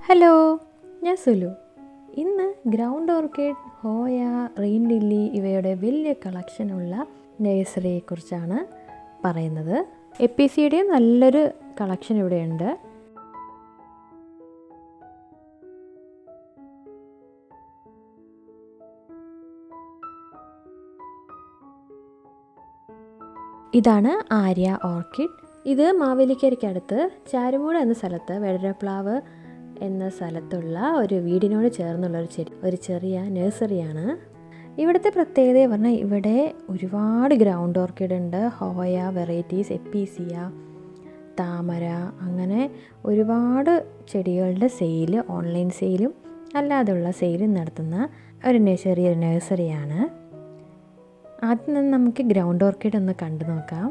hello ഞാൻ സുലു ഇന്ന് ground orchid hoya rain lily ഇവയുടെ വലിയ കളക്ഷനുള്ള നഴ്സറിയെക്കുറിച്ചാണ് പറയുന്നത് എ പി സിയുടെയും നല്ലൊരു കളക്ഷൻ ഇവിടെയുണ്ട് ഇതാണ് ആര്യ ഓർക്കിഡ് ഇത് മാവേലിക്കരയ്ക്കടുത്ത് ചാരുമൂട് എന്ന സ്ഥലത്ത് വെടരപ്ലാവ് എന്ന സ്ഥലത്തുള്ള ഒരു വീടിനോട് ചേർന്നുള്ള ഒരു ചെടി ഒരു ചെറിയ നഴ്സറിയാണ് ഇവിടുത്തെ പ്രത്യേകത പറഞ്ഞാൽ ഇവിടെ ഒരുപാട് ഗ്രൗണ്ട് ഓർക്കിഡ് ഉണ്ട് ഹോയ വെറൈറ്റീസ് എപ്പീസിയ താമര അങ്ങനെ ഒരുപാട് ചെടികളുടെ സെയിൽ ഓൺലൈൻ സെയിലും അല്ലാതെയുള്ള സെയിലും നടത്തുന്ന ഒരു ചെറിയ നഴ്സറിയാണ് ആദ്യം തന്നെ നമുക്ക് ഗ്രൗണ്ട് ഓർക്കിഡ് ഒന്ന് കണ്ടു നോക്കാം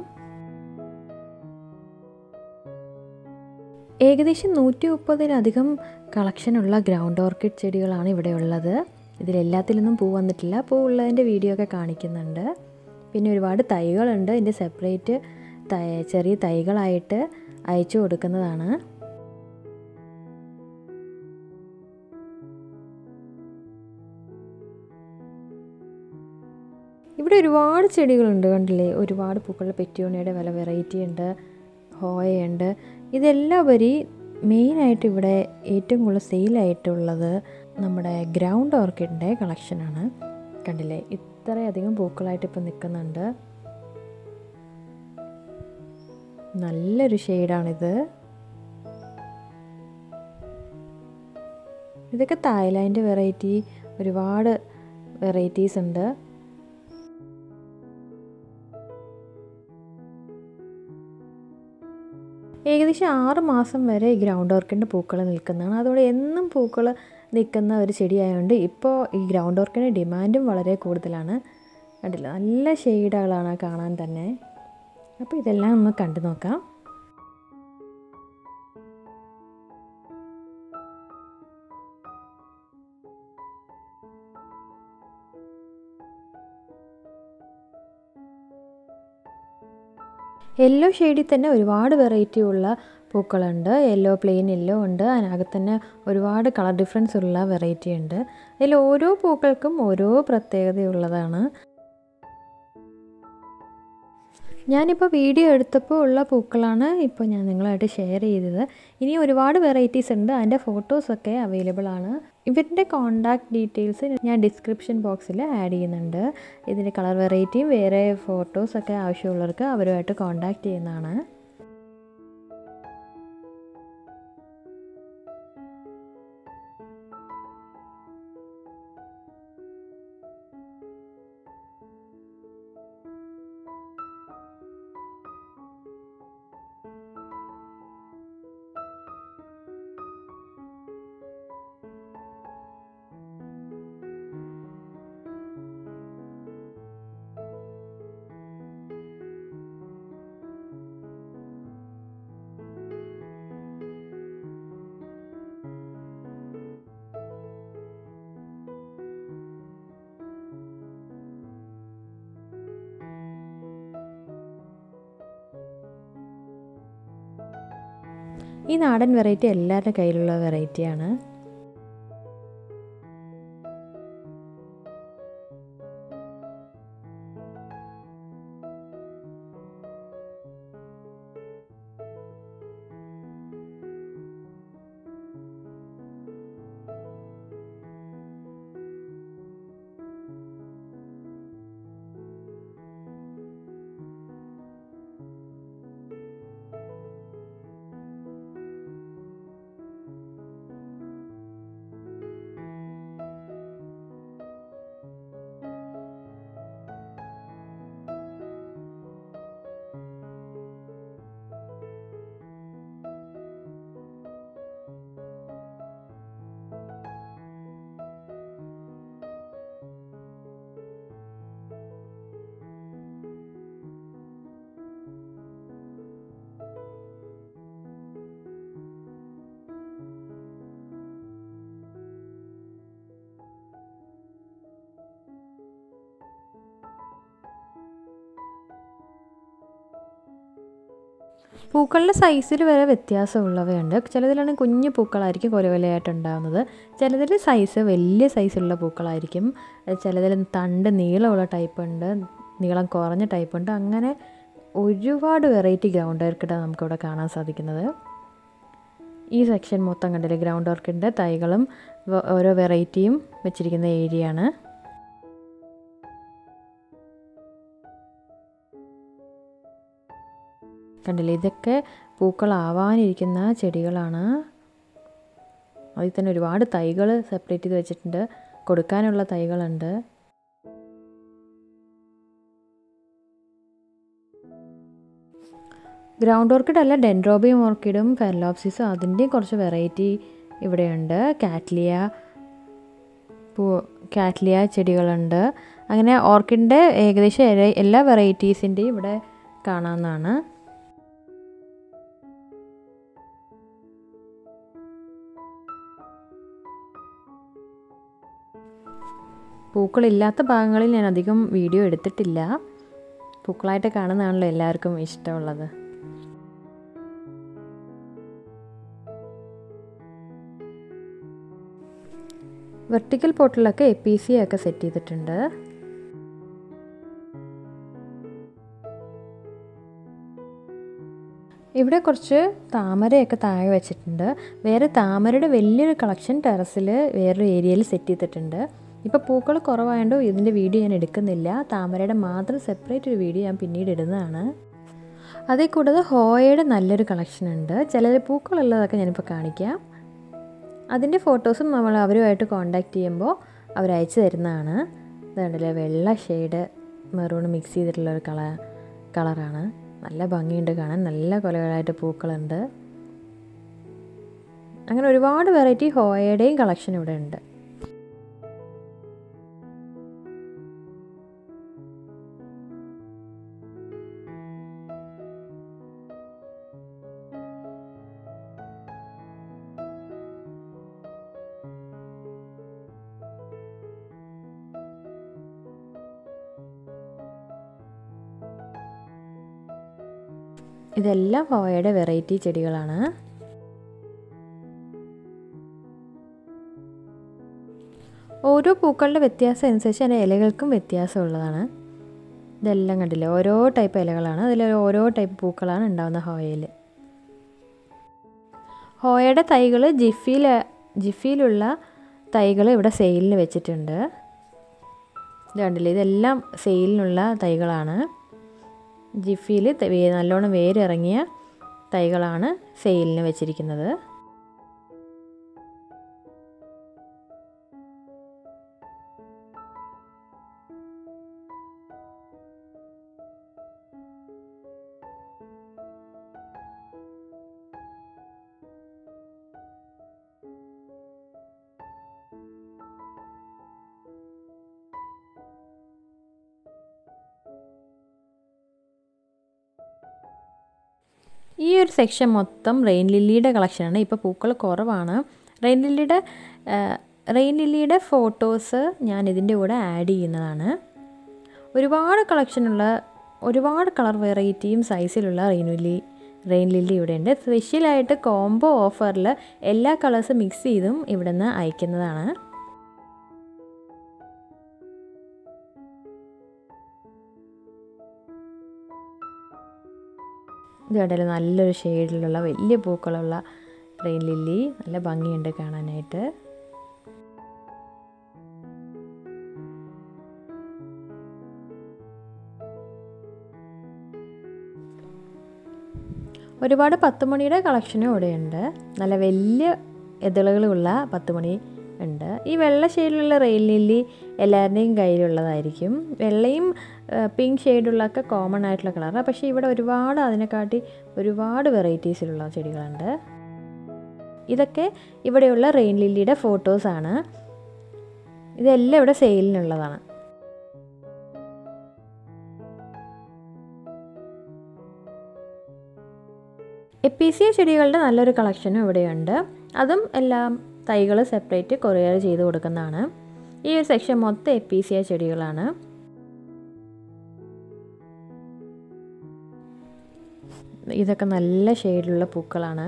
ഏകദേശം നൂറ്റി മുപ്പതിലധികം കളക്ഷനുള്ള ഗ്രൗണ്ട് ഓർക്കിഡ് ചെടികളാണ് ഇവിടെ ഉള്ളത് ഇതിലെല്ലാത്തിലൊന്നും പൂ വന്നിട്ടില്ല പൂ ഉള്ളതിൻ്റെ വീഡിയോ ഒക്കെ കാണിക്കുന്നുണ്ട് പിന്നെ ഒരുപാട് തൈകളുണ്ട് ഇതിൻ്റെ സെപ്പറേറ്റ് തൈ ചെറിയ തൈകളായിട്ട് അയച്ചു കൊടുക്കുന്നതാണ് ഇവിടെ ഒരുപാട് ചെടികളുണ്ട് കണ്ടില്ലേ ഒരുപാട് പൂക്കളുടെ പെറ്റിയോണിയുടെ വില വെറൈറ്റി ഉണ്ട് ഹോയുണ്ട് ഇതെല്ലാം ഉപരി മെയിനായിട്ട് ഇവിടെ ഏറ്റവും കൂടുതൽ സെയിലായിട്ടുള്ളത് നമ്മുടെ ഗ്രൗണ്ട് ഓർക്കിഡിൻ്റെ കളക്ഷനാണ് കണ്ടില്ലേ ഇത്രയധികം പൂക്കളായിട്ട് ഇപ്പം നിൽക്കുന്നുണ്ട് നല്ലൊരു ഷെയ്ഡാണിത് ഇതൊക്കെ തായ്ലാൻഡ് വെറൈറ്റി ഒരുപാട് വെറൈറ്റീസ് ഉണ്ട് ഏകദേശം ആറ് മാസം വരെ ഈ ഗ്രൗണ്ട് ഓർക്കിഡിൻ്റെ പൂക്കൾ നിൽക്കുന്നതാണ് അതുകൊണ്ട് എന്നും പൂക്കൾ നിൽക്കുന്ന ഒരു ചെടിയായതുകൊണ്ട് ഇപ്പോൾ ഈ ഗ്രൗണ്ട് ഓർക്കിഡിൻ്റെ ഡിമാൻഡും വളരെ കൂടുതലാണ് കണ്ടില്ല നല്ല ഷെയ്ഡുകളാണ് കാണാൻ തന്നെ അപ്പോൾ ഇതെല്ലാം ഒന്ന് കണ്ടു നോക്കാം യെല്ലോ ഷെയ്ഡിൽ തന്നെ ഒരുപാട് വെറൈറ്റി ഉള്ള പൂക്കളുണ്ട് യെല്ലോ പ്ലെയിൻ യെല്ലോ ഉണ്ട് അതിനകത്ത് തന്നെ ഒരുപാട് കളർ ഡിഫറൻസ് ഉള്ള വെറൈറ്റി ഉണ്ട് അതിൽ ഓരോ പൂക്കൾക്കും ഓരോ പ്രത്യേകതയുള്ളതാണ് ഞാനിപ്പോൾ വീഡിയോ എടുത്തപ്പോൾ ഉള്ള പൂക്കളാണ് ഇപ്പോൾ ഞാൻ നിങ്ങളായിട്ട് ഷെയർ ചെയ്തത് ഇനി ഒരുപാട് വെറൈറ്റീസ് ഉണ്ട് അതിൻ്റെ ഫോട്ടോസൊക്കെ അവൈലബിൾ ആണ് ഇവരുടെ കോണ്ടാക്ട് ഡീറ്റെയിൽസ് ഞാൻ ഡിസ്ക്രിപ്ഷൻ ബോക്സിൽ ആഡ് ചെയ്യുന്നുണ്ട് ഇതിൻ്റെ കളർ വെറൈറ്റിയും വേറെ ഫോട്ടോസൊക്കെ ആവശ്യമുള്ളവർക്ക് അവരുമായിട്ട് കോണ്ടാക്ട് ചെയ്യുന്നതാണ് ഈ നാടൻ വെറൈറ്റി എല്ലാവരുടെ കയ്യിലുള്ള വെറൈറ്റിയാണ് പൂക്കളുടെ സൈസിൽ വരെ വ്യത്യാസമുള്ളവയുണ്ട് ചിലതിലാണെങ്കിൽ കുഞ്ഞു പൂക്കളായിരിക്കും കൊല കൊലയായിട്ടുണ്ടാകുന്നത് ചിലതിൽ സൈസ് വലിയ സൈസുള്ള പൂക്കളായിരിക്കും ചിലതിൽ തണ്ട് നീളമുള്ള ടൈപ്പ് ഉണ്ട് നീളം കുറഞ്ഞ ടൈപ്പ് ഉണ്ട് അങ്ങനെ ഒരുപാട് വെറൈറ്റി ഗ്രൗണ്ട് ഓർക്കിഡാണ് നമുക്കിവിടെ കാണാൻ സാധിക്കുന്നത് ഈ സെക്ഷൻ മൊത്തം കണ്ടില്ലേ ഗ്രൗണ്ട് ഓർക്കിഡിൻ്റെ തൈകളും ഓരോ വെറൈറ്റിയും വെച്ചിരിക്കുന്ന ഏരിയ ആണ് കണ്ടില്ലേ ഇതൊക്കെ പൂക്കളാവാനിരിക്കുന്ന ചെടികളാണ് അതിൽ തന്നെ ഒരുപാട് തൈകൾ സെപ്പറേറ്റ് ചെയ്ത് വെച്ചിട്ടുണ്ട് കൊടുക്കാനുള്ള തൈകളുണ്ട് ഗ്രൗണ്ട് ഓർക്കിഡ് അല്ല ഡെൻഡ്രോബിയം ഓർക്കിഡും ഫെർലോപ്സിസും അതിൻ്റെയും കുറച്ച് വെറൈറ്റി ഇവിടെയുണ്ട് കാറ്റ്ലിയ പൂ കാറ്റ്ലിയ ചെടികളുണ്ട് അങ്ങനെ ഓർക്കിഡിൻ്റെ ഏകദേശം എല്ലാ വെറൈറ്റീസിൻ്റെയും ഇവിടെ കാണാവുന്നതാണ് പൂക്കളില്ലാത്ത ഭാഗങ്ങളിൽ ഞാൻ അധികം വീഡിയോ എടുത്തിട്ടില്ല പൂക്കളായിട്ട് കാണുന്നതാണല്ലോ എല്ലാവർക്കും ഇഷ്ടമുള്ളത് വെർട്ടിക്കൽ പോട്ടിലൊക്കെ എ പി സി ഒക്കെ സെറ്റ് ചെയ്തിട്ടുണ്ട് ഇവിടെ കുറച്ച് താമരയൊക്കെ താഴെ വെച്ചിട്ടുണ്ട് വേറെ താമരയുടെ വലിയൊരു കളക്ഷൻ ടെറസിൽ വേറൊരു ഏരിയയിൽ സെറ്റ് ചെയ്തിട്ടുണ്ട് ഇപ്പോൾ പൂക്കൾ കുറവായതുകൊണ്ട് ഇതിൻ്റെ വീഡിയോ ഞാൻ എടുക്കുന്നില്ല താമരയുടെ മാത്രം സെപ്പറേറ്റ് ഒരു വീഡിയോ ഞാൻ പിന്നീട് ഇടുന്നതാണ് അതേ കൂടാതെ ഹോയയുടെ നല്ലൊരു കളക്ഷൻ ഉണ്ട് ചിലർ പൂക്കളുള്ളതൊക്കെ ഞാനിപ്പോൾ കാണിക്കാം അതിൻ്റെ ഫോട്ടോസും നമ്മൾ അവരുമായിട്ട് കോണ്ടാക്ട് ചെയ്യുമ്പോൾ അവർ അയച്ചു തരുന്നതാണ് ഇതുണ്ടല്ലേ വെള്ള ഷെയ്ഡ് മെറൂൺ മിക്സ് ചെയ്തിട്ടുള്ള ഒരു കളർ കളറാണ് നല്ല ഭംഗിയുണ്ട് കാണാൻ നല്ല കൊലകളായിട്ട് പൂക്കളുണ്ട് അങ്ങനെ ഒരുപാട് വെറൈറ്റി ഹോയയുടെയും കളക്ഷൻ ഇവിടെ ഉണ്ട് ഇതെല്ലാം ഹോയയുടെ വെറൈറ്റി ചെടികളാണ് ഓരോ പൂക്കളുടെ വ്യത്യാസം അനുസരിച്ച് അതിൻ്റെ ഇലകൾക്കും വ്യത്യാസമുള്ളതാണ് ഇതെല്ലാം കണ്ടില്ലേ ഓരോ ടൈപ്പ് ഇലകളാണ് അതിൽ ഓരോ ടൈപ്പ് പൂക്കളാണ് ഉണ്ടാകുന്ന ഹോയയിൽ ഹോയയുടെ തൈകൾ ജിഫിയിൽ ജിഫിയിലുള്ള തൈകൾ ഇവിടെ സെയിലിന് വെച്ചിട്ടുണ്ട് ഇത് കണ്ടില്ലേ ഇതെല്ലാം സെയിലിനുള്ള തൈകളാണ് ജിഫിയിൽ നല്ലോണം വേരിറങ്ങിയ തൈകളാണ് സെയിലിന് വെച്ചിരിക്കുന്നത് ഈ ഒരു സെക്ഷൻ മൊത്തം റെയിൻ ലില്ലിയുടെ കളക്ഷനാണ് ഇപ്പോൾ പൂക്കൾ കുറവാണ് റെയിൻ ലില്ലിയുടെ റെയിൻ ലില്ലിയുടെ ഫോട്ടോസ് ഞാൻ ഇതിൻ്റെ കൂടെ ആഡ് ചെയ്യുന്നതാണ് ഒരുപാട് കളക്ഷനുള്ള ഒരുപാട് കളർ വെറൈറ്റിയും സൈസിലുള്ള റെയിൻ ലില്ലി റെയിൻ ലില്ലി ഇവിടെ ഉണ്ട് സ്പെഷ്യലായിട്ട് കോംബോ ഓഫറിൽ എല്ലാ കളേഴ്സും മിക്സ് ചെയ്തും ഇവിടെ നിന്ന് അയക്കുന്നതാണ് ഇത് കണ്ടല്ലോ നല്ലൊരു ഷെയ്ഡിലുള്ള വലിയ പൂക്കളുള്ള റെയിൻ ലില്ലി നല്ല ഭംഗിയുണ്ട് കാണാനായിട്ട് ഒരുപാട് പത്തുമണിയുടെ കളക്ഷനും ഇവിടെയുണ്ട് നല്ല വലിയ ഇതളുകളുള്ള പത്തുമണി ഉണ്ട് ഈ വെള്ള ഷെയ്ഡിലുള്ള റെയിൽ ലില്ലി എല്ലാവരുടെയും കയ്യിലുള്ളതായിരിക്കും വെള്ളയും പിങ്ക് ഷെയ്ഡുള്ളതൊക്കെ കോമൺ ആയിട്ടുള്ള കളറാണ് പക്ഷേ ഇവിടെ ഒരുപാട് അതിനെക്കാട്ടി ഒരുപാട് വെറൈറ്റീസിലുള്ള ചെടികളുണ്ട് ഇതൊക്കെ ഇവിടെയുള്ള റെയിൻ ലില്ലിയുടെ ഫോട്ടോസാണ് ഇതെല്ലാം ഇവിടെ സെയിലിനുള്ളതാണ് എപ്പീസിയ ചെടികളുടെ നല്ലൊരു കളക്ഷനും ഇവിടെയുണ്ട് അതും എല്ലാം തൈകൾ സെപ്പറേറ്റ് കൊറിയർ ചെയ്ത് കൊടുക്കുന്നതാണ് ഈ ഒരു സെക്ഷൻ മൊത്തം എപ്പീസിയ ചെടികളാണ് ഇതൊക്കെ നല്ല ഷെയ്ഡിലുള്ള പൂക്കളാണ്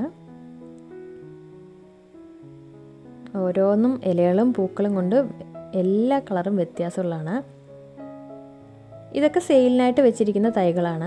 ഓരോന്നും ഇലകളും പൂക്കളും കൊണ്ട് എല്ലാ കളറും വ്യത്യാസമുള്ളതാണ് ഇതൊക്കെ സെയിലിനായിട്ട് വെച്ചിരിക്കുന്ന തൈകളാണ്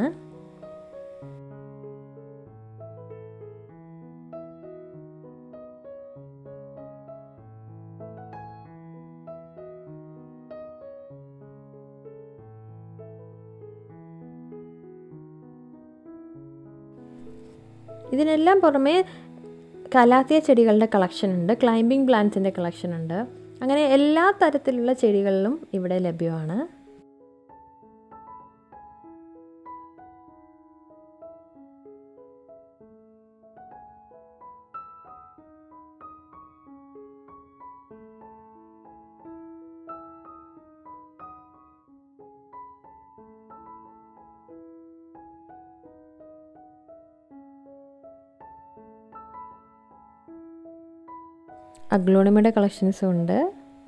ഇതിനെല്ലാം പുറമെ കലാത്തിയ ചെടികളുടെ കളക്ഷൻ ഉണ്ട് ക്ലൈംബിംഗ് പ്ലാന്റ്സിൻ്റെ കളക്ഷൻ ഉണ്ട് അങ്ങനെ എല്ലാ തരത്തിലുള്ള ചെടികളിലും ഇവിടെ ലഭ്യമാണ് അഗ്ലോണിമയുടെ കളക്ഷൻസും ഉണ്ട്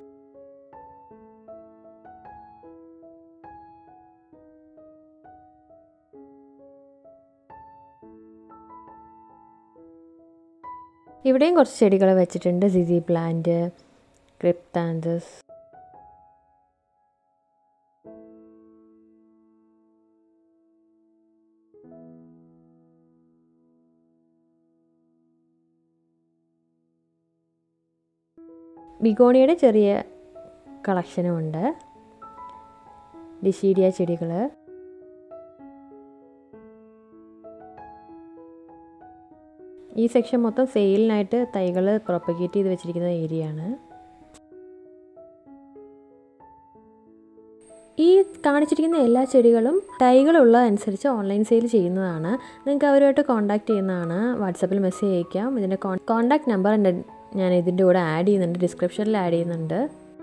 ഇവിടെയും കുറച്ച് ചെടികൾ വെച്ചിട്ടുണ്ട് സിസി പ്ലാന്റ് ക്രിപ്താന്തസ് ബിഗോണിയുടെ ചെറിയ കളക്ഷനും ഉണ്ട് ഡിഷീഡിയ ചെടികൾ ഈ സെക്ഷൻ മൊത്തം സെയിലിനായിട്ട് തൈകൾ പ്രൊപ്പഗേറ്റ് ചെയ്ത് വെച്ചിരിക്കുന്ന ഏരിയ ആണ് ഈ കാണിച്ചിരിക്കുന്ന എല്ലാ ചെടികളും തൈകളുള്ള അനുസരിച്ച് ഓൺലൈൻ സെയിൽ ചെയ്യുന്നതാണ് നിങ്ങൾക്ക് അവരുമായിട്ട് കോൺടാക്ട് ചെയ്യുന്നതാണ് വാട്സപ്പിൽ മെസ്സേജ് അയക്കാം ഇതിൻ്റെ കോൺടാക്ട് നമ്പർ എൻ്റെ ഞാൻ ഇതിൻ്റെ കൂടെ ആഡ് ചെയ്യുന്നുണ്ട് ഡിസ്ക്രിപ്ഷനിൽ ആഡ് ചെയ്യുന്നുണ്ട്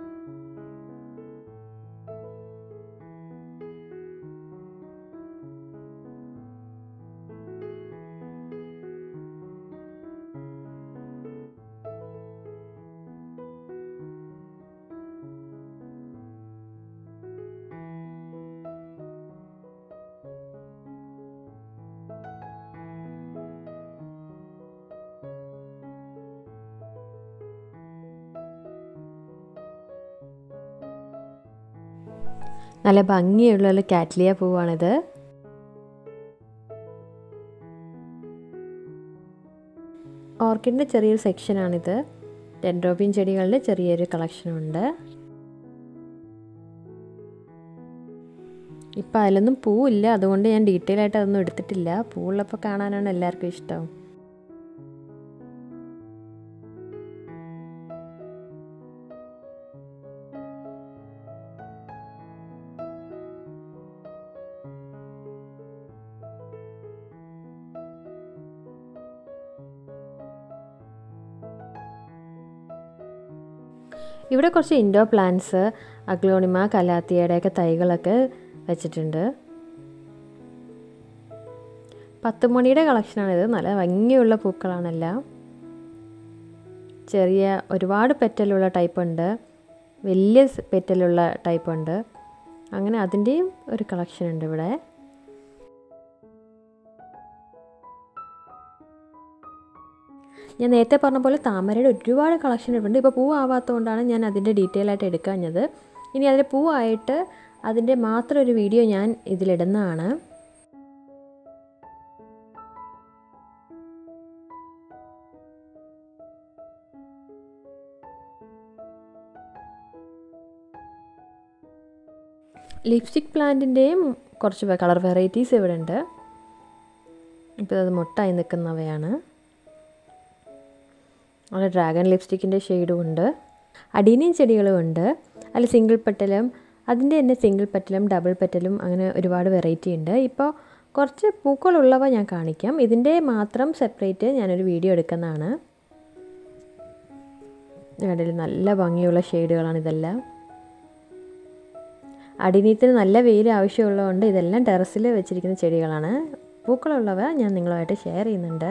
നല്ല ഭംഗിയുള്ള ഒരു കാറ്റ്ലിയ പൂവാണിത് ഓർക്കിഡിൻ്റെ ചെറിയൊരു സെക്ഷനാണിത് ഡെൻഡ്രോബിൻ ചെടികളുടെ ചെറിയൊരു കളക്ഷനുണ്ട് ഇപ്പം അതിലൊന്നും പൂവില്ല അതുകൊണ്ട് ഞാൻ ഡീറ്റെയിൽ ആയിട്ട് അതൊന്നും എടുത്തിട്ടില്ല പൂവുള്ളപ്പോൾ കാണാനാണ് എല്ലാവർക്കും ഇഷ്ടം ഇവിടെ കുറച്ച് ഇൻഡോർ പ്ലാന്റ്സ് അഗ്ലോണിമ കലാത്തിയയുടെയൊക്കെ തൈകളൊക്കെ വെച്ചിട്ടുണ്ട് പത്ത് മണിയുടെ കളക്ഷനാണിത് നല്ല ഭംഗിയുള്ള പൂക്കളാണെല്ലാം ചെറിയ ഒരുപാട് പെറ്റലുള്ള ടൈപ്പ് ഉണ്ട് വലിയ പെറ്റലുള്ള ടൈപ്പ് ഉണ്ട് അങ്ങനെ അതിൻ്റെയും ഒരു കളക്ഷൻ ഉണ്ട് ഇവിടെ ഞാൻ നേരത്തെ പറഞ്ഞ പോലെ താമരയുടെ ഒരുപാട് കളക്ഷൻ ഉണ്ട് ഇപ്പോൾ പൂവാവാത്തതുകൊണ്ടാണ് ഞാൻ അതിൻ്റെ ഡീറ്റെയിൽ ആയിട്ട് എടുക്കാഞ്ഞത് ഇനി അതിൻ്റെ പൂവായിട്ട് അതിൻ്റെ മാത്രം ഒരു വീഡിയോ ഞാൻ ഇതിലിടുന്നതാണ് ലിപ്സ്റ്റിക് പ്ലാന്റിൻ്റെയും കുറച്ച് കളർ വെറൈറ്റീസ് ഇവിടെ ഉണ്ട് ഇപ്പോൾ അത് മുട്ടായി നിൽക്കുന്നവയാണ് അവിടെ ഡ്രാഗൺ ലിപ്സ്റ്റിക്കിൻ്റെ ഷെയ്ഡും ഉണ്ട് അടീനിയൻ ചെടികളും ഉണ്ട് അതിൽ സിംഗിൾ പെറ്റലും അതിൻ്റെ തന്നെ സിംഗിൾ പെറ്റലും ഡബിൾ പെറ്റലും അങ്ങനെ ഒരുപാട് വെറൈറ്റി ഉണ്ട് ഇപ്പോൾ കുറച്ച് പൂക്കളുള്ളവ ഞാൻ കാണിക്കാം ഇതിൻ്റെ മാത്രം സെപ്പറേറ്റ് ഞാനൊരു വീഡിയോ എടുക്കുന്നതാണ് ഇടയിൽ നല്ല ഭംഗിയുള്ള ഷെയ്ഡുകളാണ് ഇതെല്ലാം അടിനീത്തിന് നല്ല വെയിൽ ആവശ്യമുള്ളതുകൊണ്ട് ഇതെല്ലാം ടെറസിൽ വെച്ചിരിക്കുന്ന ചെടികളാണ് പൂക്കളുള്ളവ ഞാൻ നിങ്ങളുമായിട്ട് ഷെയർ ചെയ്യുന്നുണ്ട്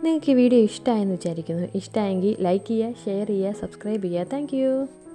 നിങ്ങൾക്ക് ഈ വീഡിയോ ഇഷ്ടമായെന്ന് വിചാരിക്കുന്നു ഇഷ്ടമായെങ്കിൽ ലൈക്ക് ചെയ്യുക ഷെയർ ചെയ്യുക സബ്സ്ക്രൈബ് ചെയ്യുക താങ്ക്